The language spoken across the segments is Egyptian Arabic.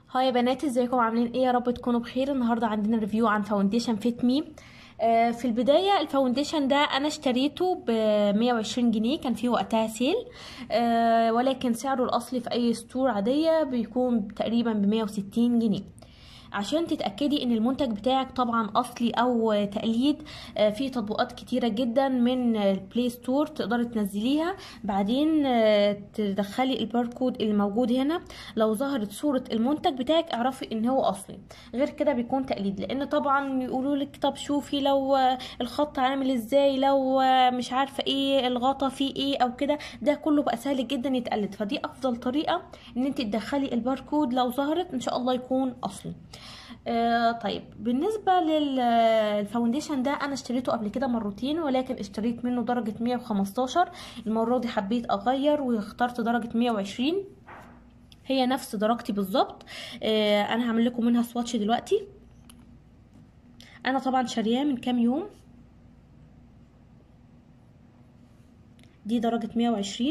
هاي يا بنات ازيكم عاملين ايه يا رب تكونوا بخير النهارده عندنا ريفيو عن فاونديشن فيت مي آه، في البداية الفاونديشن ده انا اشتريته ب 120 جنيه كان فيه وقتها سيل آه، ولكن سعره الاصلي في اي ستور عادية بيكون تقريبا ب 160 جنيه عشان تتأكدي ان المنتج بتاعك طبعا اصلي او تقليد آه، في تطبيقات كتيرة جدا من البلاي ستور تقدري تنزليها بعدين آه، تدخلي الباركود اللي موجود هنا لو ظهرت صورة المنتج بتاعك اعرفي ان هو اصلي غير كده بيكون تقليد لان طبعا يقولوا لك طب شوفي لو آه، الخط عامل ازاي لو مش عارفة ايه الغطا فيه ايه او كده ده كله بقى سهل جدا يتقلد فدي افضل طريقة ان انت تدخلي الباركود لو ظهرت ان شاء الله يكون اصلي آه طيب بالنسبة للفاونديشن ده انا اشتريته قبل كده مرتين ولكن اشتريت منه درجة 115 المرة دي حبيت اغير واخترت درجة 120 هي نفس درجتي بالظبط آه انا هعمل لكم منها سواتش دلوقتي انا طبعا شارياه من كام يوم دي درجة 120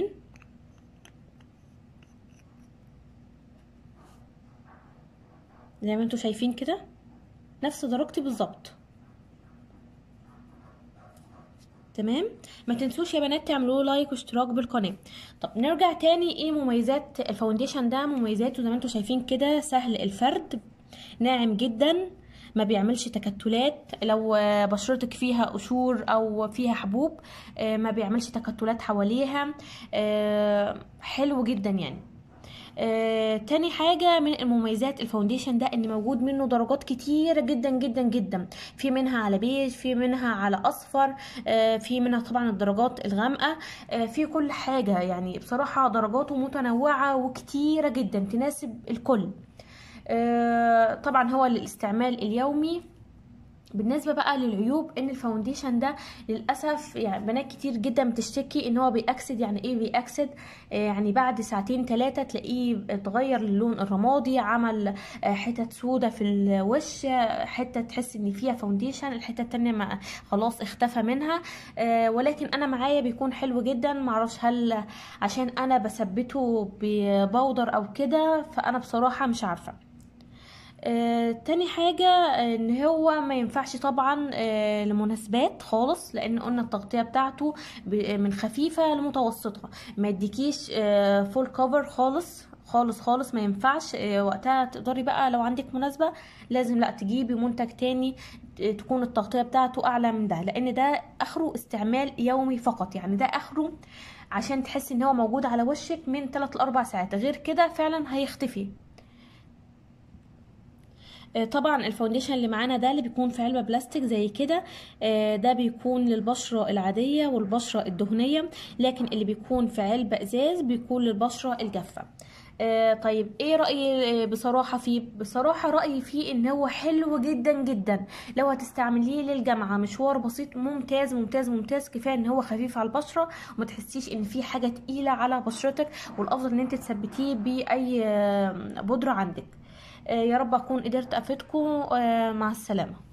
زي ما انتوا شايفين كده نفس درجتي بالظبط تمام ما تنسوش يا بنات تعملوا لايك واشتراك بالقناه طب نرجع تاني ايه مميزات الفاونديشن ده مميزاته زي ما انتوا شايفين كده سهل الفرد ناعم جدا ما بيعملش تكتلات لو بشرتك فيها قشور او فيها حبوب ما بيعملش تكتلات حواليها حلو جدا يعني آه، تاني حاجة من المميزات الفاونديشن ده ان موجود منه درجات كتيرة جدا جدا جدا في منها على بيج في منها على اصفر آه، في منها طبعا الدرجات الغامقة آه، في كل حاجة يعني بصراحة درجاته متنوعة وكتيرة جدا تناسب الكل آه، طبعا هو للاستعمال اليومي بالنسبه بقى للعيوب ان الفاونديشن ده للاسف يعني بنات كتير جدا بتشتكي ان هو بيأكسد يعني ايه بيأكسد آه يعني بعد ساعتين ثلاثه تلاقيه اتغير للون الرمادي عمل آه حتت سودة في الوش حته تحس ان فيها فاونديشن الحته التانية ما خلاص اختفى منها آه ولكن انا معايا بيكون حلو جدا معرفش هل عشان انا بثبته ببودر او كده فانا بصراحه مش عارفه آه، تاني حاجة ان هو ما ينفعش طبعا آه، لمناسبات خالص لان قلنا التغطية بتاعته من خفيفة لمتوسطة ما يديكيش آه، فول كفر خالص خالص خالص ما ينفعش وقتها تقدري بقى لو عندك مناسبة لازم لا تجيبي منتج تاني تكون التغطية بتاعته اعلى من ده لان ده اخره استعمال يومي فقط يعني ده اخره عشان تحسي ان هو موجود على وشك من 3 ل 4 ساعات غير كده فعلا هيختفي طبعا الفاونديشن اللي معانا ده اللي بيكون في علبه بلاستيك زي كده ده بيكون للبشره العاديه والبشره الدهنيه لكن اللي بيكون في علبه ازاز بيكون للبشره الجافه آه طيب ايه رايي بصراحه فيه بصراحه رايي فيه ان هو حلو جدا جدا لو هتستعمليه للجامعه مشوار بسيط ممتاز ممتاز ممتاز كفايه ان هو خفيف على البشره وما تحسيش ان في حاجه تقيله على بشرتك والافضل ان انت تثبتيه باي بودره عندك يا رب اكون قدرت افيدكم مع السلامه